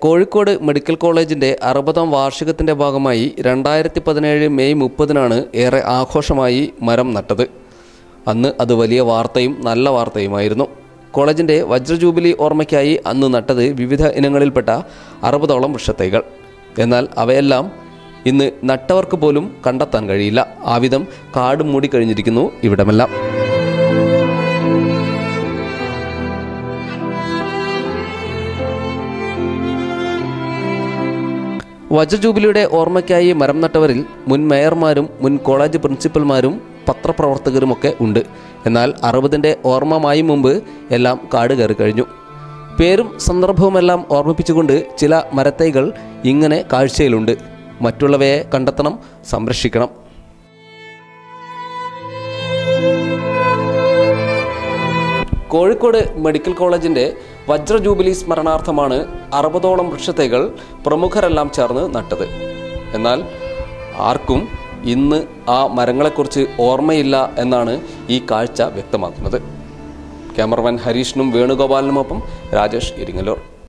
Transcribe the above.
Kozhikode medical കോളേജിൻ്റെ അറുപതാം വാർഷികത്തിൻ്റെ ഭാഗമായി രണ്ടായിരത്തി പതിനേഴ് മെയ് മുപ്പതിനാണ് ഏറെ ആഘോഷമായി മരം നട്ടത് അന്ന് അത് വലിയ വാർത്തയും നല്ല വാർത്തയുമായിരുന്നു കോളേജിൻ്റെ വജ്രജൂബിലി ഓർമ്മയ്ക്കായി അന്ന് നട്ടത് വിവിധ ഇനങ്ങളിൽപ്പെട്ട അറുപതോളം വൃക്ഷത്തൈകൾ എന്നാൽ അവയെല്ലാം ഇന്ന് നട്ടവർക്ക് പോലും കണ്ടെത്താൻ കഴിയില്ല ആവിധം കാട് മൂടിക്കഴിഞ്ഞിരിക്കുന്നു ഇവിടമെല്ലാം വജ്രജൂബിലിയുടെ ഓർമ്മയ്ക്കായി മരം നട്ടവരിൽ മുൻ മേയർമാരും മുൻ കോളേജ് പ്രിൻസിപ്പൽമാരും പത്രപ്രവർത്തകരുമൊക്കെ ഉണ്ട് എന്നാൽ അറുപതിൻ്റെ ഓർമ്മമായി മുമ്പ് എല്ലാം കാട് കയറി കഴിഞ്ഞു പേരും സന്ദർഭവുമെല്ലാം ഓർമ്മിപ്പിച്ചുകൊണ്ട് ചില മരത്തൈകൾ ഇങ്ങനെ കാഴ്ചയിലുണ്ട് മറ്റുള്ളവയെ കണ്ടെത്തണം സംരക്ഷിക്കണം കോഴിക്കോട് മെഡിക്കൽ കോളേജിന്റെ വജ്ര ജൂബിലി സ്മരണാർത്ഥമാണ് അറുപതോളം വൃക്ഷത്തൈകൾ പ്രമുഖരെല്ലാം ചേർന്ന് നട്ടത് എന്നാൽ ആർക്കും ഇന്ന് ആ മരങ്ങളെക്കുറിച്ച് ഓർമ്മയില്ല എന്നാണ് ഈ കാഴ്ച വ്യക്തമാക്കുന്നത് ക്യാമറമാൻ ഹരീഷിനും വേണുഗോപാലിനുമൊപ്പം രാജേഷ് ഇരിങ്ങല്ലൂർ